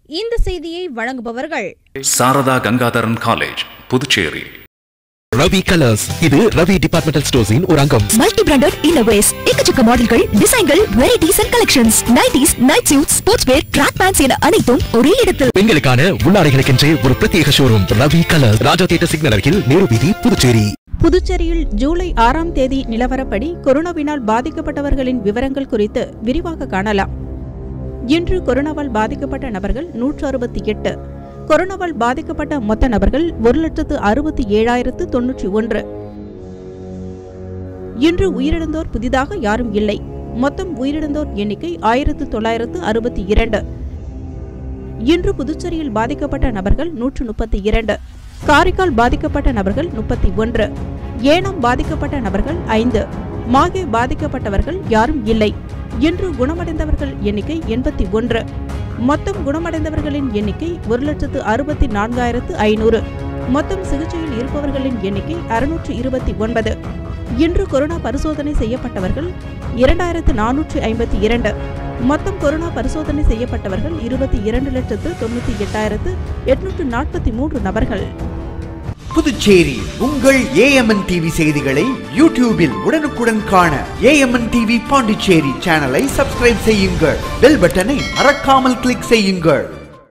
இந்த செய்தியை வழங்குபவர்கள் சாரதா கங்காதரன் காலேஜ் புதுச்சேரி ரவி கலர்ஸ் இது ரவி டிபார்ட்மெண்டல் ஸ்டோர்ஸின் ஒரு அங்கம் மல்டி பிராண்டட் இன்னோவேஸ் எக்கச்சக்க மாடல்கள் டிசைன்கள் varieties and collections nighties night suit sports wear track pants என அனைத்தும் ஒரே இடத்தில் பெண்களுக்கான உள்ளாடைகளுக்கென்றே ஒரு பிரத்யேக showroom Ravi colours Raja theatre signal அருகில் நேரு வீதி புதுச்சேரி புதுச்சேரியில் ஜூலை ஆறாம் தேதி நிலவரப்படி கொரோனாவினால் பாதிக்கப்பட்டவர்களின் விவரங்கள் குறித்து விரிவாக காணலாம் இன்று கொரோனாவால் பாதிக்கப்பட்ட நபர்கள் நூற்று அறுபத்தி எட்டு கொரோனாவால் பாதிக்கப்பட்ட மொத்த நபர்கள் ஒரு லட்சத்து அறுபத்தி ஏழாயிரத்து தொன்னூற்றி ஒன்று இன்று உயிரிழந்தோர் புதிதாக யாரும் இல்லை மொத்தம் உயிரிழந்தோர் எண்ணிக்கை ஆயிரத்து தொள்ளாயிரத்து அறுபத்தி இரண்டு இன்று புதுச்சேரியில் பாதிக்கப்பட்ட நபர்கள் நூற்று முப்பத்தி இரண்டு காரைக்கால் பாதிக்கப்பட்ட நபர்கள் முப்பத்தி ஒன்று ஏனாம் பாதிக்கப்பட்ட நபர்கள் ஐந்து மாகே பாதிக்கப்பட்டவர்கள் யாரும் இல்லை இன்று குணமடைந்தவர்கள் எண்ணிக்கை எண்பத்தி ஒன்று மொத்தம் குணமடைந்தவர்களின் எண்ணிக்கை ஒரு லட்சத்து அறுபத்தி நான்காயிரத்து ஐநூறு மொத்தம் சிகிச்சையில் இருப்பவர்களின் எண்ணிக்கை அறுநூற்று இருபத்தி ஒன்பது இன்று கொரோனா பரிசோதனை செய்யப்பட்டவர்கள் இரண்டாயிரத்து நானூற்று ஐம்பத்தி இரண்டு மொத்தம் கொரோனா பரிசோதனை செய்யப்பட்டவர்கள் இருபத்தி இரண்டு லட்சத்து தொண்ணூற்றி எட்டாயிரத்து எட்நூற்று நாற்பத்தி மூன்று நபர்கள் புதுச்சேரி உங்கள் ஏஎம்என் டிவி செய்திகளை யூடியூபில் உடனுக்குடன் காண ஏஎம்என் டிவி பாண்டிச்சேரி சேனலை சப்ஸ்கிரைப் செய்யுங்கள் பெல் பட்டனை மறக்காமல் கிளிக் செய்யுங்கள்